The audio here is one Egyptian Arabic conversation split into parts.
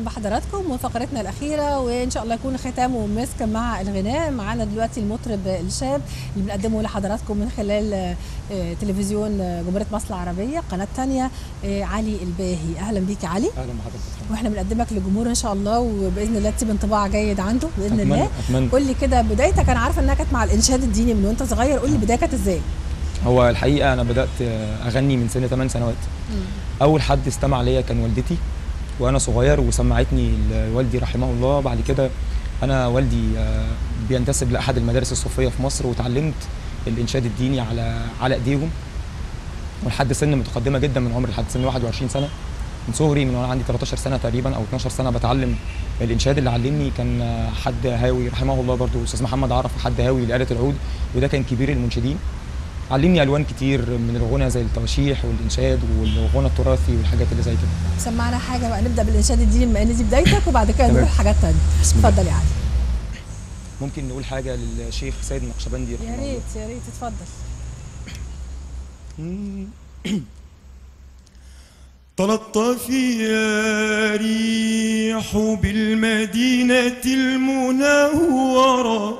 بحضراتكم وفقرتنا الأخيرة وإن شاء الله يكون ختام ومسك مع الغناء معانا دلوقتي المطرب الشاب اللي بنقدمه لحضراتكم من خلال آه، تلفزيون آه، جمهورية مصر العربية قناة تانية آه، علي الباهي أهلا بيك يا علي اهلا بحضرتك واحنا بنقدمك للجمهور ان شاء الله وباذن الله تسيب انطباع جيد عنده باذن اتمنى الله اتمنى قول لي كده بدايتك انا عارفه انها كانت مع الانشاد الديني من وانت صغير قول لي البدايه كانت ازاي هو الحقيقه انا بدات اغني من سن 8 سنوات اول حد استمع ليا كان والدتي وانا صغير وسمعتني والدي رحمه الله بعد كده انا والدي آه، بينتسب لاحد المدارس الصوفيه في مصر وتعلمت الانشاد الديني على على ايديهم ولحد سن متقدمه جدا من عمري لحد سن 21 سنه من صغري من وانا عندي 13 سنه تقريبا او 12 سنه بتعلم الانشاد اللي علمني كان آه، حد هاوي رحمه الله برضو استاذ محمد عرف حد هاوي لآلة العود وده كان كبير المنشدين علمني الوان كتير من الغنى زي التوشيح والانشاد والغنى التراثي والحاجات اللي زي كده سمعنا حاجه بقى نبدا بالانشاد الديني بما ان دي بدايتك وبعد كده تمام. نروح حاجات ثانيه بسم الله. اتفضل يا علي ممكن نقول حاجه للشيخ سيد النقشبندي يا رحمه الله ريت يا ريت اتفضل تلطفي يا ريح بالمدينة المنورة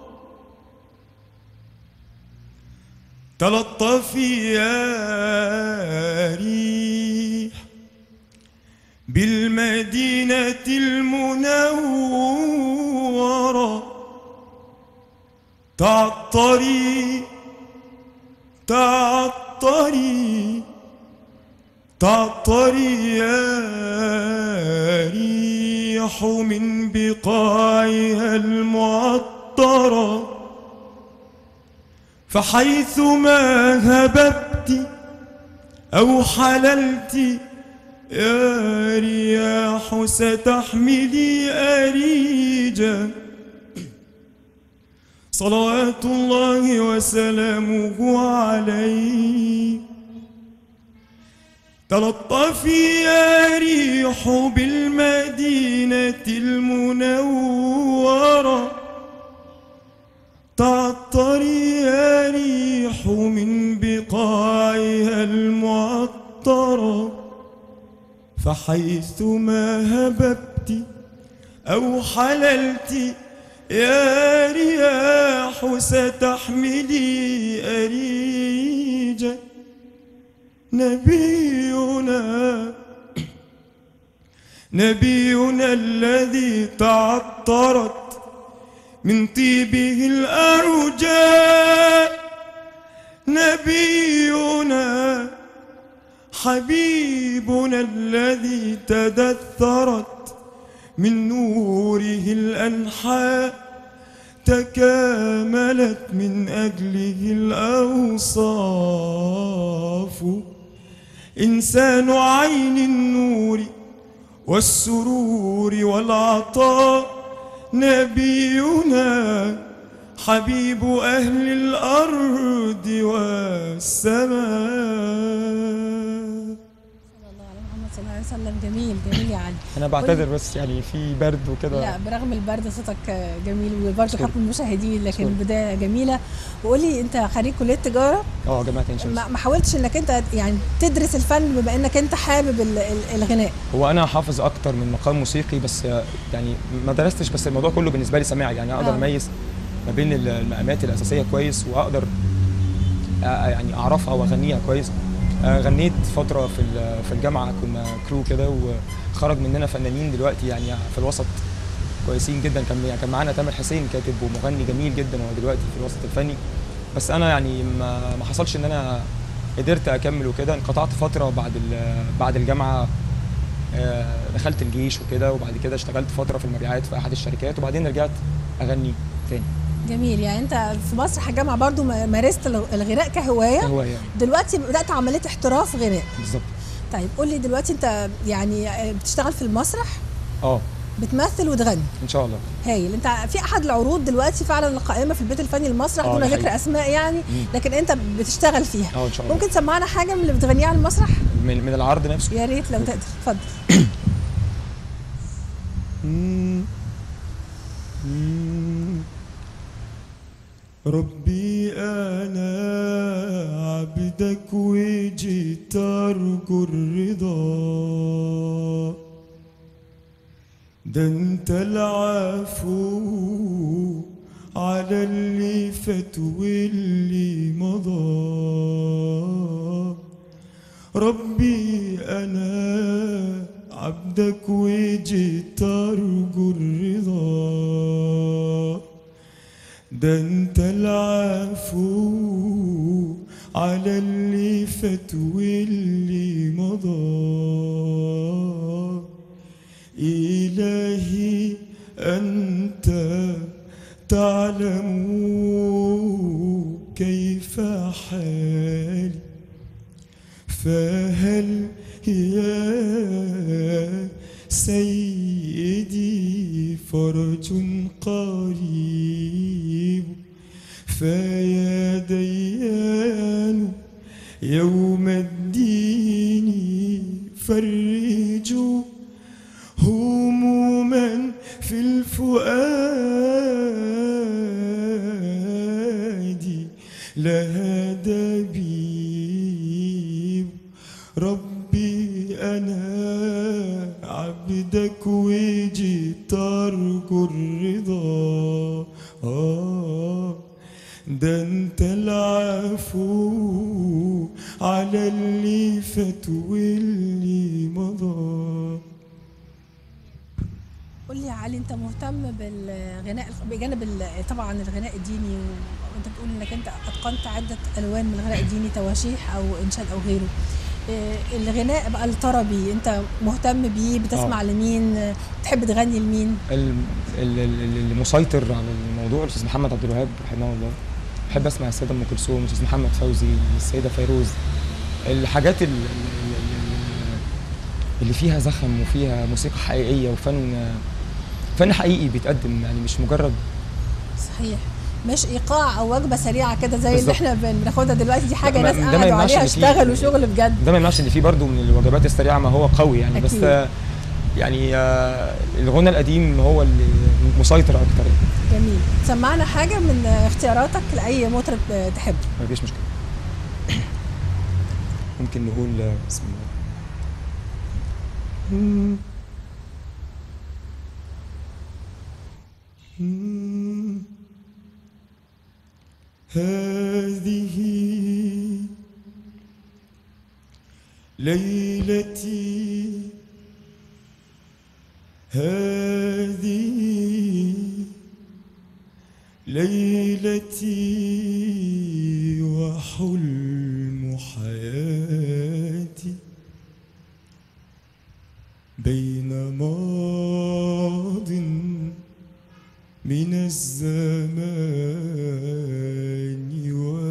تلطفي يا ريح بالمدينة المنورة تعطري تعطري تعطري يا ريح من بقاعها المعطرة فحيثما هببت أو حللت يا رياح ستحملي أريجا صلوات الله وسلامه عليه تلطفي يا ريح بالمدينة المنورة تعطري يا ريح من بقاعها المعطرة فحيثما هببت أو حللت يا رياح ستحملي أريجا نبينا نبينا الذي تعطرت من طيبه الأرجاء نبينا حبيبنا الذي تدثرت من نوره الأنحاء تكاملت من أجله الأوصاف إنسان عين النور والسرور والعطاء نبينا حبيب أهل الأرض والسماء صلى الله على محمد صلى الله عليه وسلم جميل جميل يا علي انا بعتذر بس يعني في برد وكده لا برغم البرد صوتك جميل وبرضه شكرا. حكم المشاهدين لكن شكرا. بدايه جميله وقول لي انت خريج كليه تجاره اه جماعه عين شمس ما ما حاولتش انك انت يعني تدرس الفن بما انك انت حابب ال- ال- الغناء هو انا حافظ اكتر من مقام موسيقي بس آه، يعني ما درستش بس الموضوع كله بالنسبه لي سماعي يعني اقدر آه. اميز ما بين ال- المقامات الاساسيه كويس واقدر آه، يعني اعرفها واغنيها كويس آه، غنيت فتره في ال- في الجامعه كنا كرو كده وخرج مننا فنانين دلوقتي يعني في الوسط كويسين جدا كان يعني كان معانا تامر حسين كاتب ومغني جميل جدا هو دلوقتي في الوسط الفني بس انا يعني ما ما حصلش ان انا قدرت اكمل وكده انقطعت فتره بعد ال- بعد الجامعه آه، دخلت الجيش وكده وبعد كده اشتغلت فتره في المبيعات في احد الشركات وبعدين رجعت اغني تاني جميل يعني انت في مسرح الجامعه برضو ما- مارست الغ- الغناء كهوايه كهوايه دلوقتي بدات عمليه احتراف غناء بالظبط طيب قول لي دلوقتي انت يعني بتشتغل في المسرح اه بتمثل وتغني ان شاء الله هايل انت في احد العروض دلوقتي فعلا القائمه في البيت الفني المسرح اه، دون ده ذكر حقيقي. اسماء يعني مم. لكن انت بتشتغل فيها اه ان شاء الله ممكن تسمعنا حاجه من اللي بتغنيها على المسرح من من العرض نفسه يا ريت لو تقدر اتفضل ربي أنا عبدك وجيت أرجو الرضا ده انت العفو على اللي فات واللي مضى ربي انا عبدك وجيت ارجو الرضا ده انت العفو على اللي فات واللي مضى إلهي أنت تعلم كيف حالي فهل يا سيدي فرج قريب فيا ديان يوم الدين فرجوا هموما في الفؤاد لها دبيب ربي أنا عبدك وجيت أرجو الرضا آه ده انت العفو على اللي فات واللي مضى قول لي يا علي انت مهتم بالغناء بجانب ال- طبعا الغناء الديني وانت بتقول انك انت اتقنت عده الوان من الغناء الديني تواشيح او انشاد او غيره إيه، الغناء بقى الطربي انت مهتم بيه بتسمع آه. لمين تحب تغني لمين ال- ال- ال- اللي مسيطر على الموضوع الاستاذ محمد عبد الوهاب رحمه الله بحب اسمع السيده ام كلثوم الاستاذ محمد فوزي السيده فيروز الحاجات ال- ال- ال- اللي فيها زخم وفيها موسيقى حقيقيه وفن فن حقيقي بيتقدم يعني مش مجرد صحيح مش ايقاع او وجبه سريعه كده زي اللي بالظبط. احنا بن- بناخدها دلوقتي دي حاجه ما- ناس ده ما قعدوا يمنعش عليها إن في- اشتغلوا شغل بجد ده ما يمنعش ان في برضه من الوجبات السريعه ما هو قوي يعني بس أكيد. آه، يعني آه، الغنى القديم هو اللي مسيطر اكتر يعني جميل سمعنا حاجه من اختياراتك لاي مطرب تحبه ما فيش مشكله ممكن نقول آه، بسم الله هذه ليلتي هذه ليلتي وحلم حياتي بين ماض من الزمان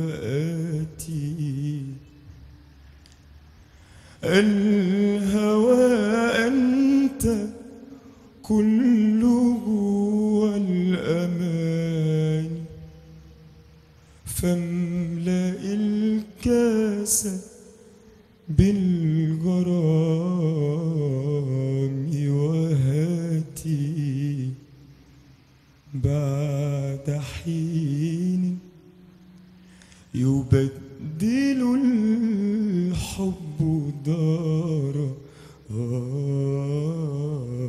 وآتي الهوى أنت كله والأمان فاملأ الكاس بالغرام وهاتي بعد حين يبدل الحب دارا آه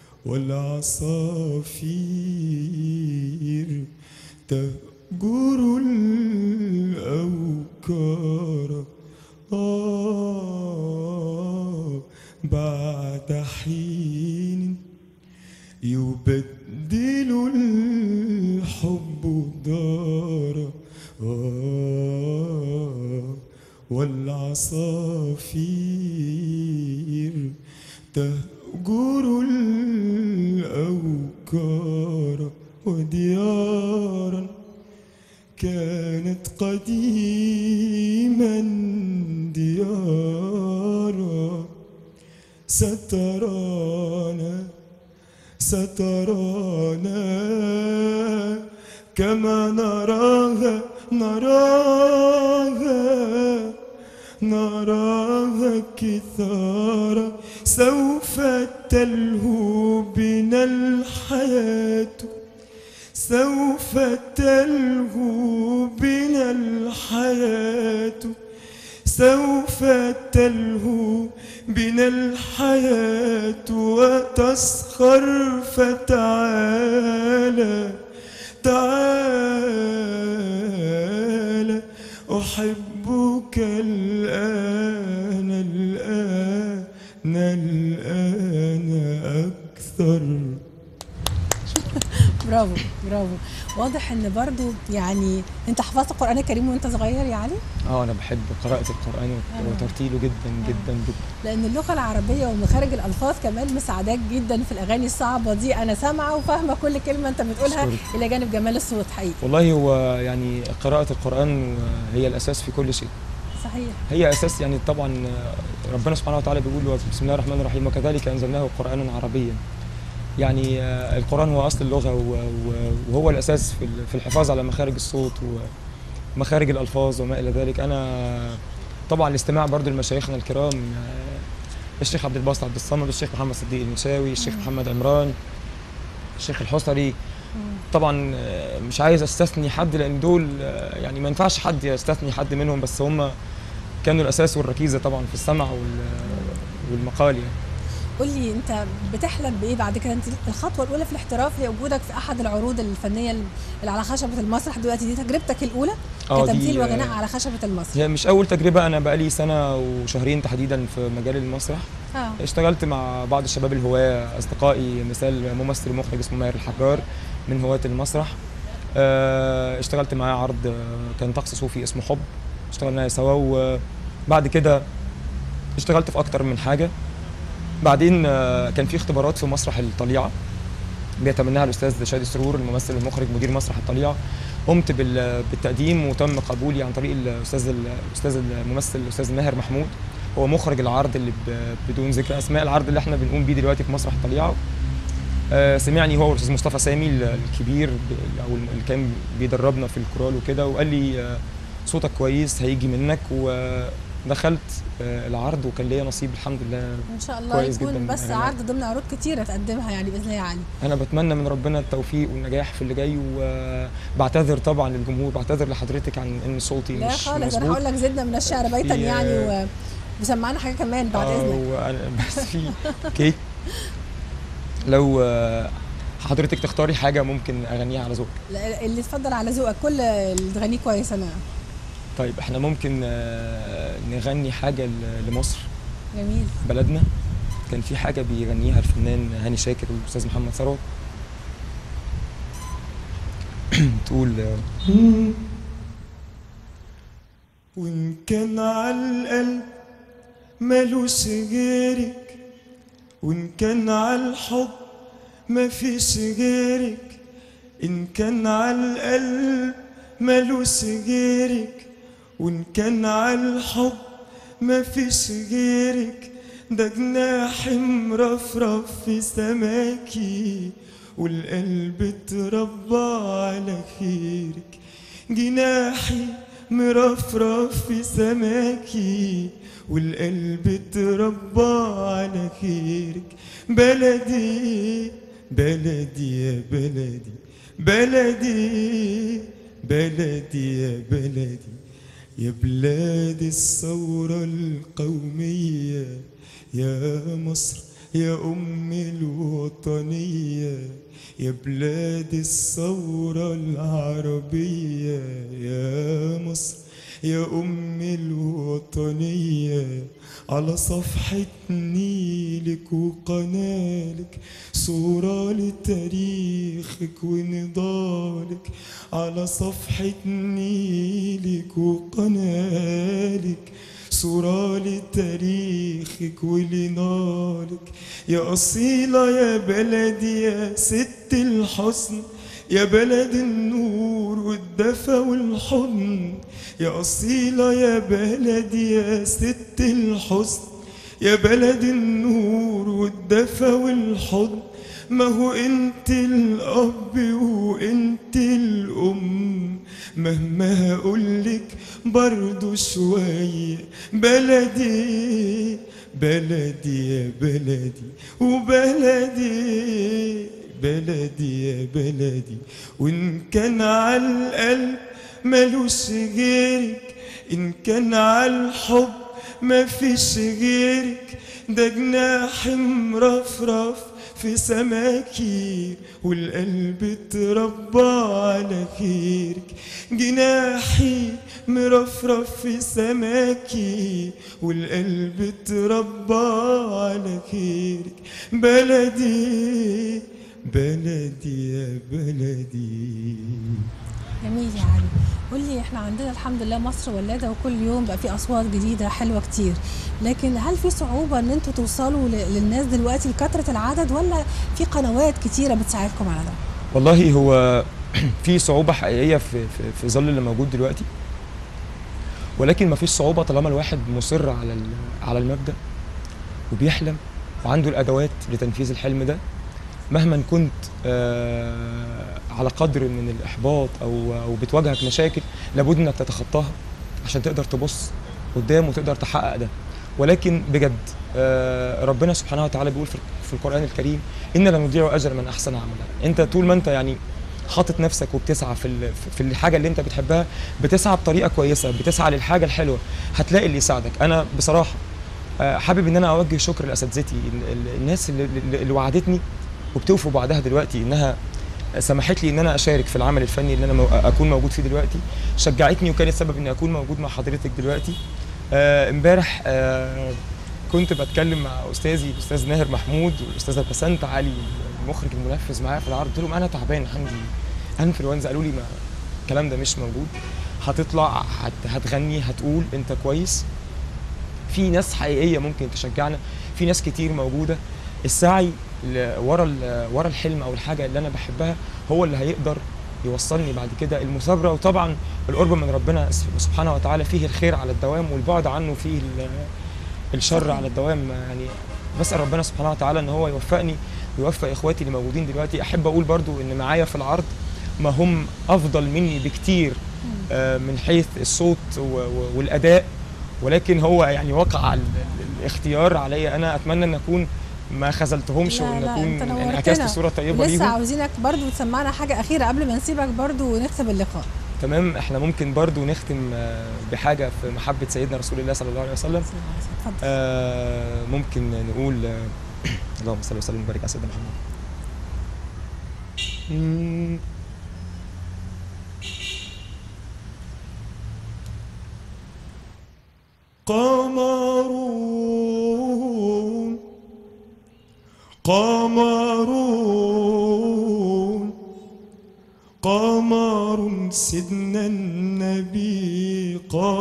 والعصافير تهجر الأوكار آه بعد حين يبدل الحب دارا آه والعصافير تهجر الأوكار وديارا كانت قديما ديارا سترانا سترانا كما نراها نراها نراها كثارا سوف تلهو بنا الحياة سوف تلهو بنا الحياة سوف تلهو بنا الحياة وتسخر فتعالى تعالى أحبك الآن الآن الآن أكثر برافو برافو واضح ان برضو يعني انت حفظت القران الكريم وانت صغير يا علي اه انا بحب قراءة القرآن آه. وترتيله جدا جدا جدا لان اللغه العربيه ومخارج الالفاظ كمان مساعداك جدا في الاغاني الصعبه دي انا سامعه وفاهمه كل كلمه انت بتقولها أشكرك. الى جانب جمال الصوت حقيقي والله هو يعني قراءة القرآن هي الأساس في كل شيء صحيح هي أساس يعني طبعا ربنا سبحانه وتعالى بيقول بسم الله الرحمن الرحيم وكذلك أنزلناه قرآنا عربيا يعني آه، القرآن هو أصل اللغة و- و- وهو الأساس في ال- في الحفاظ على مخارج الصوت ومخارج الألفاظ وما إلى ذلك أنا طبعا الاستماع برضو لمشايخنا الكرام آه، الشيخ عبد الباسط عبد الصمد الشيخ محمد صديق المنشاوي الشيخ محمد عمران الشيخ الحصري طبعا آه، مش عايز استثني حد لان دول آه، يعني ما ينفعش حد يستثني حد منهم بس هم كانوا الاساس والركيزه طبعا في السمع وال- والمقال يعني قول لي انت بتحلم بايه بعد كده انت الخطوه الاولى في الاحتراف هي وجودك في احد العروض الفنيه اللي على خشبه المسرح دلوقتي دي تجربتك الاولى آه، دي، كتمثيل آه، وغناء على خشبه المسرح هي مش اول تجربه انا بقالي سنه وشهرين تحديدا في مجال المسرح اه اشتغلت مع بعض الشباب الهواة اصدقائي مثال ممثل مخرج اسمه ماهر الحجار من هواة المسرح آه، اشتغلت معاه عرض آه، كان طقس صوفي اسمه حب اشتغلنا سوا وبعد كده اشتغلت في اكتر من حاجه بعدين آه، كان في اختبارات في مسرح الطليعه بيتمناها الاستاذ شادي سرور الممثل المخرج مدير مسرح الطليعه قمت بال- بالتقديم وتم قبولي عن طريق الاستاذ الاستاذ الممثل الاستاذ ماهر محمود هو مخرج العرض اللي ب- بدون ذكر اسماء العرض اللي احنا بنقوم بيه دلوقتي في مسرح الطليعه آه، سمعني هو والاستاذ مصطفى سامي ال- الكبير ب- او اللي كان بيدربنا في الكورال وكده وقال لي آه، صوتك كويس هيجي منك ودخلت آه، العرض وكان ليا نصيب الحمد لله ان شاء الله كويس يكون جداً بس أنا- عرض ضمن عروض كتيره تقدمها يعني باذن الله يا علي انا بتمنى من ربنا التوفيق والنجاح في اللي جاي وبعتذر طبعا للجمهور بعتذر لحضرتك عن ان صوتي لا مش خالص انا مظبوط هقول لك زدنا من الشعر بيتا في- يعني و... وسمعنا حاجه كمان بعد آه، اذنك وأنا- بس في اوكي لو آه، حضرتك تختاري حاجه ممكن اغنيها على ذوقك لا، اللي اتفضل على ذوقك كل اللي تغنيه كويس انا طيب احنا ممكن آه، نغني حاجه ل- لمصر جميل بلدنا كان في حاجه بيغنيها الفنان هاني شاكر والاستاذ محمد ثروت تقول آه، وإن كان عالقلب ملوش غيرك وإن كان عالحب مفيش غيرك إن كان عالقلب ملوش غيرك وإن كان عالحب مفيش غيرك ده جناح مرفرف في سماكي والقلب اتربى على خيرك جناحي مرفرف في سماكي والقلب اتربى على خيرك بلدي بلدي يا بلدي بلدي بلدي يا بلدي يا بلاد الثورة القومية يا مصر يا أم الوطنية يا بلاد الثورة العربية يا مصر يا أم الوطنية على صفحة نيلك وقنالك صورة لتاريخك ونضالك على صفحة نيلك وقنالك صورة لتاريخك ولنارك يا أصيلة يا بلدي يا ست الحسن يا بلد النور والدفى والحضن يا أصيلة يا بلدي يا ست الحسن يا بلد النور والدفى والحضن ما هو انت الأب وانت الأم مهما هقولك برضو شوية بلدي بلدي يا بلدي وبلدي بلدي يا بلدي وإن كان عالقلب ملوش غيرك إن كان عالحب ما فيش غيرك ده جناح مرفرف في سماكي والقلب اتربى على خيرك جناحي مرفرف في سماكي والقلب اتربى على خيرك بلدي بلدي يا بلدي جميل يا علي قول لي احنا عندنا الحمد لله مصر ولاده وكل يوم بقى في اصوات جديده حلوه كتير لكن هل في صعوبه ان انتوا توصلوا ل- للناس دلوقتي لكثره العدد ولا في قنوات كتيره بتساعدكم على ده؟ والله هو في صعوبة حقيقية في في, في ظل اللي موجود دلوقتي ولكن ما فيش صعوبة طالما الواحد مصر على ال- على المبدأ وبيحلم وعنده الأدوات لتنفيذ الحلم ده مهما كنت آه، على قدر من الإحباط أو أو بتواجهك مشاكل لابد إنك تتخطاها عشان تقدر تبص قدام وتقدر تحقق ده ولكن بجد آه، ربنا سبحانه وتعالى بيقول في في القرآن الكريم إن لا نضيع أجر من أحسن عملا أنت طول ما أنت يعني حاطط نفسك وبتسعى في ال- في الحاجه اللي انت بتحبها بتسعى بطريقه كويسه بتسعى للحاجه الحلوه هتلاقي اللي يساعدك انا بصراحه آه، حابب ان انا اوجه شكر لاساتذتي ال- ال- الناس اللي, اللي اللي وعدتني وبتوفوا بعدها دلوقتي انها سمحت لي ان انا اشارك في العمل الفني اللي انا مو- اكون موجود فيه دلوقتي شجعتني وكانت سبب اني اكون موجود مع حضرتك دلوقتي آه، امبارح آه، كنت بتكلم مع استاذي الاستاذ ناهر محمود والاستاذه بسنت علي المخرج المنفذ معايا في العرض قلت لهم انا تعبان عندي انفلونزا قالوا لي ما الكلام ده مش موجود هتطلع هت هتغني هتقول انت كويس في ناس حقيقيه ممكن تشجعنا في ناس كتير موجوده السعي ل- ورا ال- ورا الحلم او الحاجه اللي انا بحبها هو اللي هيقدر يوصلني بعد كده المثابره وطبعا القرب من ربنا سبحانه وتعالى فيه الخير على الدوام والبعد عنه فيه ال- الشر على الدوام يعني بسال ربنا سبحانه وتعالى ان هو يوفقني ويوفق اخواتي اللي موجودين دلوقتي احب اقول برضو ان معايا في العرض ما هم افضل مني بكتير آه، من حيث الصوت و- و- والاداء ولكن هو يعني وقع ال- ال- الاختيار عليا انا اتمنى ان اكون ما خذلتهمش لا، وان لا، اكون أنت نورتنا. انعكست صوره طيبه لسه ليهم عاوزينك برضو تسمعنا حاجه اخيره قبل ما نسيبك برضو ونختم اللقاء تمام احنا ممكن برضو نختم آه، بحاجه في محبه سيدنا رسول الله صلى الله عليه وسلم اتفضل آه ممكن نقول آه اللهم صل وسلم وبارك على سيدنا محمد مم. قمرون قمرون قمر سيدنا النبي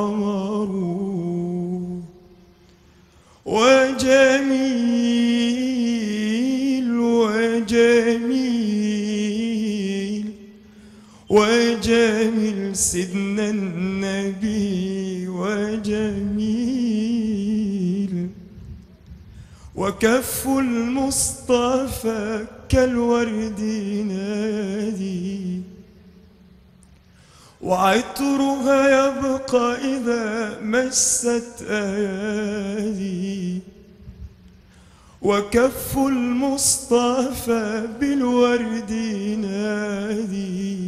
قمرون وجميل وجميل وجميل سيدنا النبي وجميل وكف المصطفى كالورد نادي وعطرها يبقى إذا مست أيادي وكف المصطفى بالورد نادي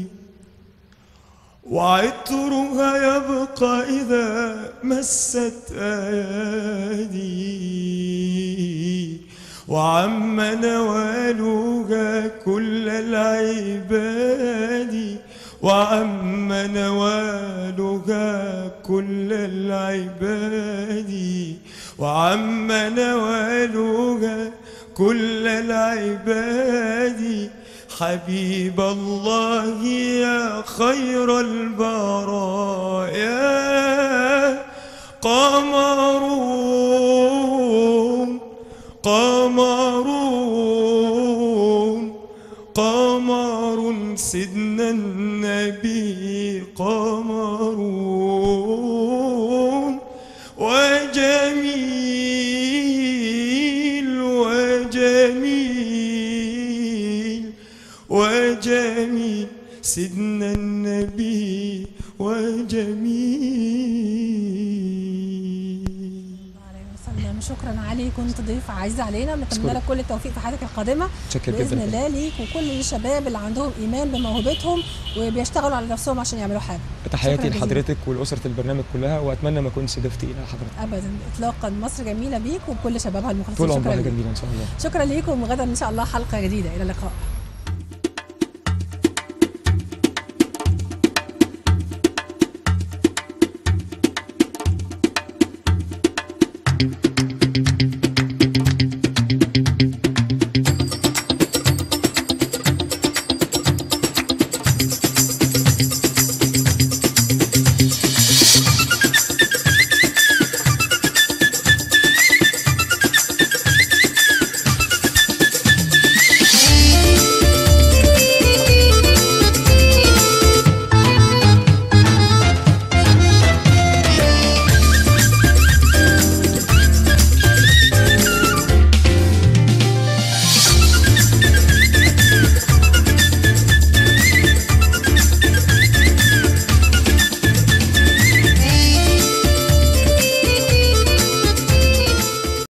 وعطرها يبقى إذا مست أيادي وعم نوالها كل العباد وعم نوالها كل العباد وعم نوالها كل العباد حبيب الله يا خير البرايا قمرون قمرون قمر سيدنا النبي قمرون وجميل وجميل وجميل سيدنا النبي وجميل شكرا علي كنت ضيف عزيز علينا بنتمنى أشكرك. لك كل التوفيق في حياتك القادمه متشكر جدا باذن يا فندم. الله ليك وكل الشباب اللي عندهم ايمان بموهبتهم وبيشتغلوا على نفسهم عشان يعملوا حاجه تحياتي شكراً جزيلاً. لحضرتك ولاسره البرنامج كلها واتمنى ما اكونش ضفت الى حضرتك ابدا اطلاقا مصر جميله بيك وبكل شبابها المخلصين طول شكرا عمرها ليك جميله ان شاء الله شكرا ليكم وغدا ان شاء الله حلقه جديده الى اللقاء thank you